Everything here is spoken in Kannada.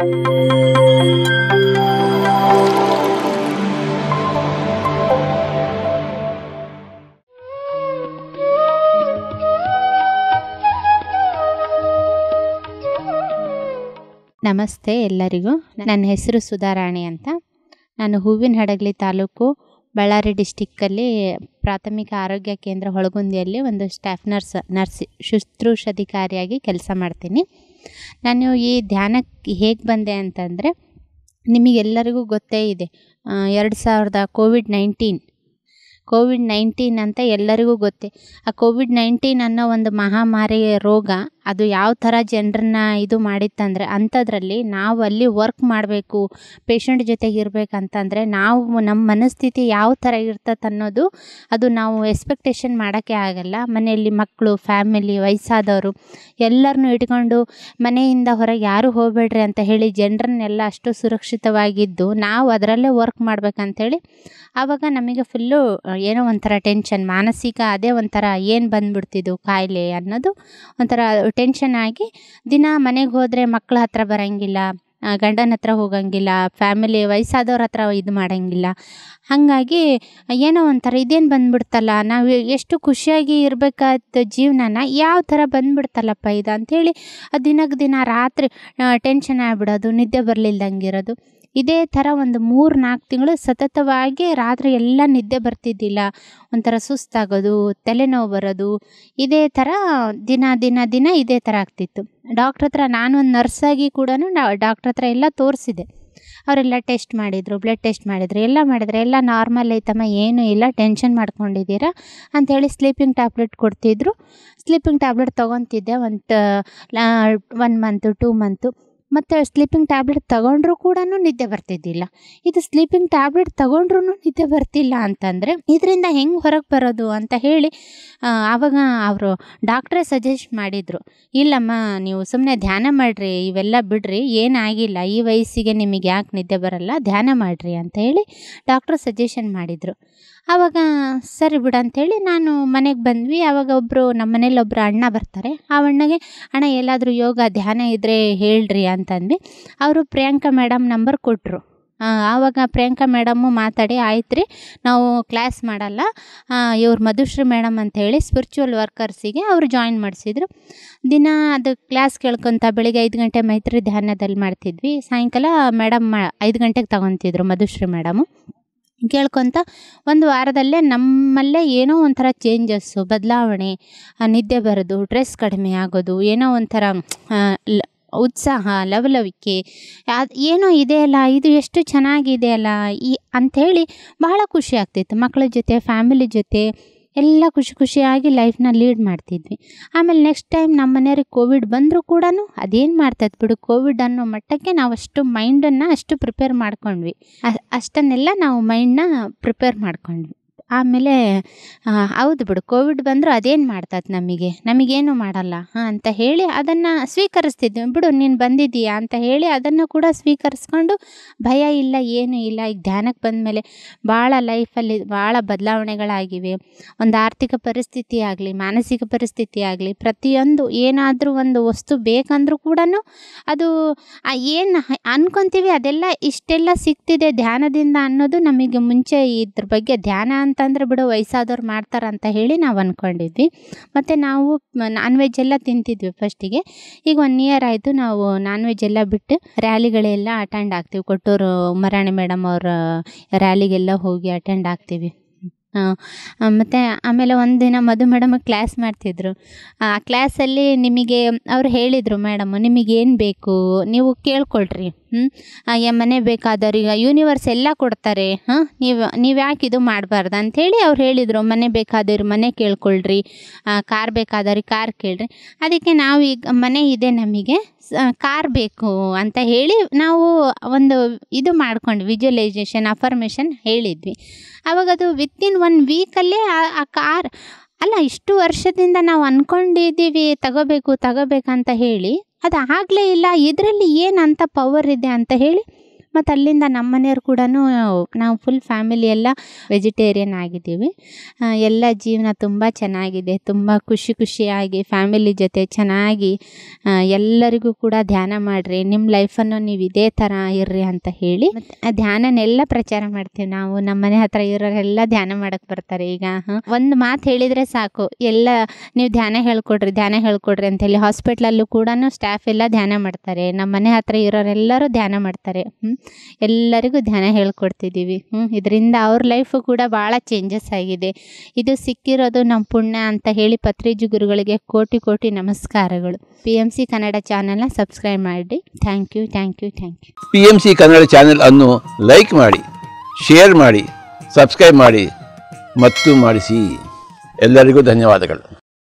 ನಮಸ್ತೆ ಎಲ್ಲರಿಗೂ ನನ್ನ ಹೆಸರು ಸುಧಾರಾಣಿ ಅಂತ ನಾನು ಹೂವಿನ ಹಡಗಲಿ ತಾಲೂಕು ಬಳ್ಳಾರಿ ಡಿಸ್ಟಿಕ್ಕಲ್ಲಿ ಪ್ರಾಥಮಿಕ ಆರೋಗ್ಯ ಕೇಂದ್ರ ಹೊಳಗುಂದಿಯಲ್ಲಿ ಒಂದು ಸ್ಟಾಫ್ ನರ್ಸ್ ನರ್ಸ್ ಶುಶ್ರೂಷಾಧಿಕಾರಿಯಾಗಿ ಕೆಲಸ ಮಾಡ್ತೀನಿ ನಾನು ಈ ಧ್ಯಾನಕ್ಕೆ ಹೇಗೆ ಬಂದೆ ಅಂತಂದರೆ ನಿಮಗೆಲ್ಲರಿಗೂ ಗೊತ್ತೇ ಇದೆ ಎರಡು ಸಾವಿರದ ಕೋವಿಡ್ ನೈನ್ಟೀನ್ ಕೋವಿಡ್ ನೈನ್ಟೀನ್ ಅಂತ ಎಲ್ಲರಿಗೂ ಗೊತ್ತೇ ಆ ಕೋವಿಡ್ ನೈನ್ಟೀನ್ ಅನ್ನೋ ಒಂದು ಮಹಾಮಾರಿ ರೋಗ ಅದು ಯಾವ ಥರ ಜನರನ್ನ ಇದು ಮಾಡಿತ್ತಂದರೆ ಅಂಥದ್ರಲ್ಲಿ ನಾವು ಅಲ್ಲಿ ವರ್ಕ್ ಮಾಡಬೇಕು ಪೇಷಂಟ್ ಜೊತೆಗೆ ಇರಬೇಕಂತಂದರೆ ನಾವು ನಮ್ಮ ಮನಸ್ಥಿತಿ ಯಾವ ಥರ ಇರ್ತದೆ ಅನ್ನೋದು ಅದು ನಾವು ಎಕ್ಸ್ಪೆಕ್ಟೇಷನ್ ಮಾಡೋಕ್ಕೆ ಆಗಲ್ಲ ಮನೆಯಲ್ಲಿ ಮಕ್ಕಳು ಫ್ಯಾಮಿಲಿ ವಯಸ್ಸಾದವರು ಎಲ್ಲರನ್ನೂ ಇಟ್ಕೊಂಡು ಮನೆಯಿಂದ ಹೊರಗೆ ಯಾರೂ ಹೋಗಬೇಡ್ರಿ ಅಂತ ಹೇಳಿ ಜನರನ್ನೆಲ್ಲ ಅಷ್ಟು ಸುರಕ್ಷಿತವಾಗಿದ್ದು ನಾವು ಅದರಲ್ಲೇ ವರ್ಕ್ ಮಾಡ್ಬೇಕಂತೇಳಿ ಆವಾಗ ನಮಗೆ ಫುಲ್ಲು ಏನೋ ಒಂಥರ ಟೆನ್ಷನ್ ಮಾನಸಿಕ ಅದೇ ಒಂಥರ ಏನು ಬಂದ್ಬಿಡ್ತಿದ್ದು ಕಾಯಿಲೆ ಅನ್ನೋದು ಒಂಥರ ಟೆನ್ಷನ್ ಆಗಿ ದಿನ ಮನೆಗೆ ಹೋದರೆ ಮಕ್ಳ ಹತ್ರ ಬರೋಂಗಿಲ್ಲ ಗಂಡನ ಹತ್ರ ಹೋಗಂಗಿಲ್ಲ ಫ್ಯಾಮಿಲಿ ವಯಸ್ಸಾದವ್ರ ಹತ್ರ ಇದು ಮಾಡೋಂಗಿಲ್ಲ ಹಾಗಾಗಿ ಏನೋ ಒಂಥರ ಇದೇನು ಬಂದ್ಬಿಡ್ತಲ್ಲ ನಾವು ಎಷ್ಟು ಖುಷಿಯಾಗಿ ಇರಬೇಕಾದ ಜೀವನನ ಯಾವ ಥರ ಬಂದ್ಬಿಡ್ತಲ್ಲಪ್ಪ ಇದು ಅಂಥೇಳಿ ದಿನಕ್ಕೆ ದಿನ ರಾತ್ರಿ ಟೆನ್ಷನ್ ಆಗ್ಬಿಡೋದು ನಿದ್ದೆ ಬರಲಿಲ್ದಂಗೆ ಇರೋದು ಇದೇ ಥರ ಒಂದು ಮೂರು ನಾಲ್ಕು ತಿಂಗಳು ಸತತವಾಗಿ ರಾತ್ರಿ ಎಲ್ಲ ನಿದ್ದೆ ಬರ್ತಿದ್ದಿಲ್ಲ ಒಂಥರ ಸುಸ್ತಾಗೋದು ತಲೆನೋವು ಬರೋದು ಇದೇ ಥರ ದಿನ ದಿನ ದಿನ ಇದೇ ಥರ ಆಗ್ತಿತ್ತು ಡಾಕ್ಟ್ರ್ ಹತ್ರ ನಾನು ಒಂದು ನರ್ಸಾಗಿ ಕೂಡ ಡಾಕ್ಟ್ರ್ ಹತ್ರ ಎಲ್ಲ ತೋರಿಸಿದೆ ಅವರೆಲ್ಲ ಟೆಸ್ಟ್ ಮಾಡಿದರು ಬ್ಲಡ್ ಟೆಸ್ಟ್ ಮಾಡಿದರು ಎಲ್ಲ ಮಾಡಿದ್ರು ಎಲ್ಲ ನಾರ್ಮಲ್ ಐತಮ್ಮ ಏನೂ ಇಲ್ಲ ಟೆನ್ಷನ್ ಮಾಡ್ಕೊಂಡಿದ್ದೀರಾ ಅಂಥೇಳಿ ಸ್ಲೀಪಿಂಗ್ ಟ್ಯಾಬ್ಲೆಟ್ ಕೊಡ್ತಿದ್ರು ಸ್ಲೀಪಿಂಗ್ ಟ್ಯಾಬ್ಲೆಟ್ ತೊಗೊತಿದ್ದೆ ಒಂದು ಒನ್ ಮಂತು ಟೂ ಮಂತು ಮತ್ತು ಸ್ಲೀಪಿಂಗ್ ಟ್ಯಾಬ್ಲೆಟ್ ತಗೊಂಡ್ರೂ ಕೂಡ ನಿದ್ದೆ ಬರ್ತಿದ್ದಿಲ್ಲ ಇದು ಸ್ಲೀಪಿಂಗ್ ಟ್ಯಾಬ್ಲೆಟ್ ತಗೊಂಡ್ರೂ ನಿದ್ದೆ ಬರ್ತಿಲ್ಲ ಅಂತಂದರೆ ಇದರಿಂದ ಹೆಂಗೆ ಹೊರಗೆ ಬರೋದು ಅಂತ ಹೇಳಿ ಆವಾಗ ಅವರು ಡಾಕ್ಟ್ರೇ ಸಜೆಸ್ಟ್ ಮಾಡಿದರು ಇಲ್ಲಮ್ಮ ನೀವು ಸುಮ್ಮನೆ ಧ್ಯಾನ ಮಾಡಿರಿ ಇವೆಲ್ಲ ಬಿಡ್ರಿ ಏನಾಗಿಲ್ಲ ಈ ವಯಸ್ಸಿಗೆ ನಿಮಗೆ ಯಾಕೆ ನಿದ್ದೆ ಬರಲ್ಲ ಧ್ಯಾನ ಮಾಡಿರಿ ಅಂತ ಹೇಳಿ ಡಾಕ್ಟ್ರು ಸಜೆಷನ್ ಮಾಡಿದರು ಆವಾಗ ಸರಿ ಬಿಡು ಅಂಥೇಳಿ ನಾನು ಮನೆಗೆ ಬಂದ್ವಿ ಆವಾಗ ಒಬ್ಬರು ನಮ್ಮ ಮನೇಲಿ ಒಬ್ಬರು ಅಣ್ಣ ಬರ್ತಾರೆ ಆ ಅಣ್ಣಗೆ ಅಣ್ಣ ಎಲ್ಲಾದರೂ ಯೋಗ ಧ್ಯಾನ ಇದ್ದರೆ ಹೇಳ್ರಿ ಅಂತಂದ್ವಿ ಅವರು ಪ್ರಿಯಾಂಕಾ ಮೇಡಮ್ ನಂಬರ್ ಕೊಟ್ಟರು ಆವಾಗ ಪ್ರಿಯಾಂಕಾ ಮೇಡಮ್ಮು ಮಾತಾಡಿ ಆಯ್ತು ರೀ ನಾವು ಕ್ಲಾಸ್ ಮಾಡಲ್ಲ ಇವ್ರು ಮಧುಶ್ರೀ ಮೇಡಮ್ ಅಂತ ಹೇಳಿ ಸ್ಪಿರಿಚುವಲ್ ವರ್ಕರ್ಸಿಗೆ ಅವರು ಜಾಯಿನ್ ಮಾಡಿಸಿದ್ರು ದಿನ ಅದು ಕ್ಲಾಸ್ ಕೇಳ್ಕೊತ ಬೆಳಿಗ್ಗೆ ಐದು ಗಂಟೆ ಮೈತ್ರಿ ಧ್ಯಾನದಲ್ಲಿ ಮಾಡ್ತಿದ್ವಿ ಸಾಯಂಕಾಲ ಮೇಡಮ್ ಐದು ಗಂಟೆಗೆ ತಗೊತಿದ್ರು ಮಧುಶ್ರೀ ಮೇಡಮು ಕೇಳ್ಕೊತ ಒಂದು ವಾರದಲ್ಲೇ ನಮ್ಮಲ್ಲೇ ಏನೋ ಒಂಥರ ಚೇಂಜಸ್ಸು ಬದಲಾವಣೆ ನಿದ್ದೆ ಬರೋದು ಸ್ಟ್ರೆಸ್ ಕಡಿಮೆ ಆಗೋದು ಏನೋ ಒಂಥರ ಉತ್ಸಾಹ ಲವಲವಿಕೆ ಅದು ಏನೋ ಇದೆಯಲ್ಲ ಇದು ಎಷ್ಟು ಚೆನ್ನಾಗಿದೆ ಅಲ್ಲ ಈ ಅಂಥೇಳಿ ಬಹಳ ಖುಷಿ ಆಗ್ತಿತ್ತು ಮಕ್ಕಳ ಜೊತೆ ಫ್ಯಾಮಿಲಿ ಜೊತೆ ಎಲ್ಲ ಖುಷಿ ಖುಷಿಯಾಗಿ ಲೈಫ್ನ ಲೀಡ್ ಮಾಡ್ತಿದ್ವಿ ಆಮೇಲೆ ನೆಕ್ಸ್ಟ್ ಟೈಮ್ ನಮ್ಮ ಮನೆಯವ್ರಿಗೆ ಕೋವಿಡ್ ಬಂದರೂ ಕೂಡ ಅದೇನು ಮಾಡ್ತೈತೆ ಬಿಡು ಕೋವಿಡ್ ಅನ್ನೋ ಮಟ್ಟಕ್ಕೆ ನಾವು ಅಷ್ಟು ಮೈಂಡನ್ನು ಅಷ್ಟು ಪ್ರಿಪೇರ್ ಮಾಡ್ಕೊಂಡ್ವಿ ಅಷ್ಟನ್ನೆಲ್ಲ ನಾವು ಮೈಂಡನ್ನ ಪ್ರಿಪೇರ್ ಮಾಡ್ಕೊಂಡ್ವಿ ಆಮೇಲೆ ಹೌದು ಬಿಡು ಕೋವಿಡ್ ಬಂದರೂ ಅದೇನು ಮಾಡ್ತದೆ ನಮಗೆ ನಮಗೇನು ಮಾಡಲ್ಲ ಹಾಂ ಅಂತ ಹೇಳಿ ಅದನ್ನು ಸ್ವೀಕರಿಸ್ತಿದ್ವಿ ಬಿಡು ನೀನು ಬಂದಿದ್ದೀಯಾ ಅಂತ ಹೇಳಿ ಅದನ್ನು ಕೂಡ ಸ್ವೀಕರಿಸ್ಕೊಂಡು ಭಯ ಇಲ್ಲ ಏನೂ ಇಲ್ಲ ಈಗ ಧ್ಯಾನಕ್ಕೆ ಬಂದಮೇಲೆ ಭಾಳ ಲೈಫಲ್ಲಿ ಭಾಳ ಬದಲಾವಣೆಗಳಾಗಿವೆ ಒಂದು ಆರ್ಥಿಕ ಪರಿಸ್ಥಿತಿ ಆಗಲಿ ಮಾನಸಿಕ ಪರಿಸ್ಥಿತಿ ಆಗಲಿ ಪ್ರತಿಯೊಂದು ಏನಾದರೂ ಒಂದು ವಸ್ತು ಬೇಕಂದ್ರೂ ಕೂಡ ಅದು ಏನು ಅನ್ಕೊತೀವಿ ಅದೆಲ್ಲ ಇಷ್ಟೆಲ್ಲ ಸಿಗ್ತಿದೆ ಧ್ಯಾನದಿಂದ ಅನ್ನೋದು ನಮಗೆ ಮುಂಚೆ ಇದ್ರ ಬಗ್ಗೆ ಧ್ಯಾನ ಅಂತಂದರೆ ಬಿಡು ವಯಸ್ಸಾದವ್ರು ಮಾಡ್ತಾರೆ ಅಂತ ಹೇಳಿ ನಾವು ಅಂದ್ಕೊಂಡಿದ್ವಿ ಮತ್ತು ನಾವು ನಾನ್ ವೆಜ್ ಎಲ್ಲ ತಿಂತಿದ್ವಿ ಫಸ್ಟಿಗೆ ಈಗ ಒನ್ ಇಯರ್ ಆಯಿತು ನಾವು ನಾನ್ ವೆಜ್ ಎಲ್ಲ ಬಿಟ್ಟು ರ್ಯಾಲಿಗಳೆಲ್ಲ ಅಟೆಂಡ್ ಆಗ್ತೀವಿ ಕೊಟ್ಟೂರು ಮರಾಣಿ ಮೇಡಮ್ ಅವ್ರ ರ್ಯಾಲಿಗೆಲ್ಲ ಹೋಗಿ ಅಟೆಂಡ್ ಆಗ್ತೀವಿ ಮತ್ತು ಆಮೇಲೆ ಒಂದಿನ ಮಧು ಮೇಡಮ್ ಕ್ಲಾಸ್ ಮಾಡ್ತಿದ್ರು ಆ ಕ್ಲಾಸಲ್ಲಿ ನಿಮಗೆ ಅವ್ರು ಹೇಳಿದರು ಮೇಡಮು ನಿಮಗೇನು ಬೇಕು ನೀವು ಕೇಳ್ಕೊಳ್ರಿ ಹ್ಞೂ ಮನೆ ಬೇಕಾದವ್ರಿಗೆ ಯೂನಿವರ್ಸ್ ಎಲ್ಲ ಕೊಡ್ತಾರೆ ಹಾಂ ನೀವು ನೀವು ಯಾಕೆ ಇದು ಮಾಡಬಾರ್ದು ಅಂಥೇಳಿ ಅವ್ರು ಹೇಳಿದರು ಮನೆ ಬೇಕಾದವ್ರು ಮನೆ ಕೇಳ್ಕೊಳ್ರಿ ಕಾರ್ ಬೇಕಾದವ್ರಿಗೆ ಕಾರ್ ಕೇಳ್ರಿ ಅದಕ್ಕೆ ನಾವು ಈಗ ಮನೆ ಇದೆ ನಮಗೆ ಕಾರ್ ಬೇಕು ಅಂತ ಹೇಳಿ ನಾವು ಒಂದು ಇದು ಮಾಡ್ಕೊಂಡು ವಿಜುವಲೈಸೇಷನ್ ಅಫರ್ಮೇಷನ್ ಹೇಳಿದ್ವಿ ಆವಾಗ ಅದು ವಿತಿನ್ ಒನ್ ವೀಕಲ್ಲೇ ಆ ಕಾರ್ ಅಲ್ಲ ಇಷ್ಟು ವರ್ಷದಿಂದ ನಾವು ಅಂದ್ಕೊಂಡಿದ್ದೀವಿ ತಗೋಬೇಕು ತಗೋಬೇಕಂತ ಹೇಳಿ ಅದು ಆಗಲೇ ಇಲ್ಲ ಇದರಲ್ಲಿ ಏನಂತ ಪವರ್ ಇದೆ ಅಂತ ಹೇಳಿ ಮತ್ತು ಅಲ್ಲಿಂದ ನಮ್ಮ ಮನೆಯವ್ರು ಕೂಡ ನಾವು ಫುಲ್ ಫ್ಯಾಮಿಲಿ ಎಲ್ಲ ವೆಜಿಟೇರಿಯನ್ ಆಗಿದ್ದೀವಿ ಆ, ಎಲ್ಲ ಜೀವನ ತುಂಬ ಚೆನ್ನಾಗಿದೆ ತುಂಬ ಖುಷಿ ಖುಷಿಯಾಗಿ ಫ್ಯಾಮಿಲಿ ಜೊತೆ ಚೆನ್ನಾಗಿ ಆ, ಎಲ್ಲರಿಗೂ ಕೂಡ ಧ್ಯಾನ ಮಾಡಿರಿ ನಿಮ್ಮ ಲೈಫನ್ನು ನೀವು ಇದೇ ಥರ ಇರ್ರಿ ಅಂತ ಹೇಳಿ ಮತ್ತು ಆ ಧ್ಯಾನನೆಲ್ಲ ಪ್ರಚಾರ ಮಾಡ್ತೀವಿ ನಾವು ನಮ್ಮ ಮನೆ ಹತ್ರ ಇರೋರೆಲ್ಲ ಧ್ಯಾನ ಮಾಡಕ್ಕೆ ಬರ್ತಾರೆ ಈಗ ಒಂದು ಮಾತು ಹೇಳಿದರೆ ಸಾಕು ಎಲ್ಲ ನೀವು ಧ್ಯಾನ ಹೇಳ್ಕೊಡ್ರಿ ಧ್ಯಾನ ಹೇಳ್ಕೊಡ್ರಿ ಅಂತ ಹೇಳಿ ಹಾಸ್ಪಿಟ್ಲಲ್ಲೂ ಕೂಡ ಸ್ಟಾಫ್ ಎಲ್ಲ ಧ್ಯಾನ ಮಾಡ್ತಾರೆ ನಮ್ಮ ಮನೆ ಹತ್ರ ಇರೋರೆಲ್ಲರೂ ಧ್ಯಾನ ಮಾಡ್ತಾರೆ ಹ್ಮ್. ಎಲ್ಲರಿಗೂ ಧ್ಯಾನ ಹೇಳ್ಕೊಡ್ತಿದ್ದೀವಿ ಹ್ಞೂ ಇದರಿಂದ ಅವ್ರ ಲೈಫು ಕೂಡ ಭಾಳ ಚೇಂಜಸ್ ಆಗಿದೆ ಇದು ಸಿಕ್ಕಿರೋದು ನಮ್ಮ ಪುಣ್ಯ ಅಂತ ಹೇಳಿ ಪತ್ರಿಜಿ ಗುರುಗಳಿಗೆ ಕೋಟಿ ಕೋಟಿ ನಮಸ್ಕಾರಗಳು ಪಿ ಎಮ್ ಸಿ ಕನ್ನಡ ಚಾನಲ್ನ ಸಬ್ಸ್ಕ್ರೈಬ್ ಮಾಡಿ thank you thank you thank you P M C Kannada channel ಅನ್ನು ಲೈಕ್ ಮಾಡಿ ಶೇರ್ ಮಾಡಿ ಸಬ್ಸ್ಕ್ರೈಬ್ ಮಾಡಿ ಮತ್ತು ಮಾಡಿಸಿ ಎಲ್ಲರಿಗೂ ಧನ್ಯವಾದಗಳು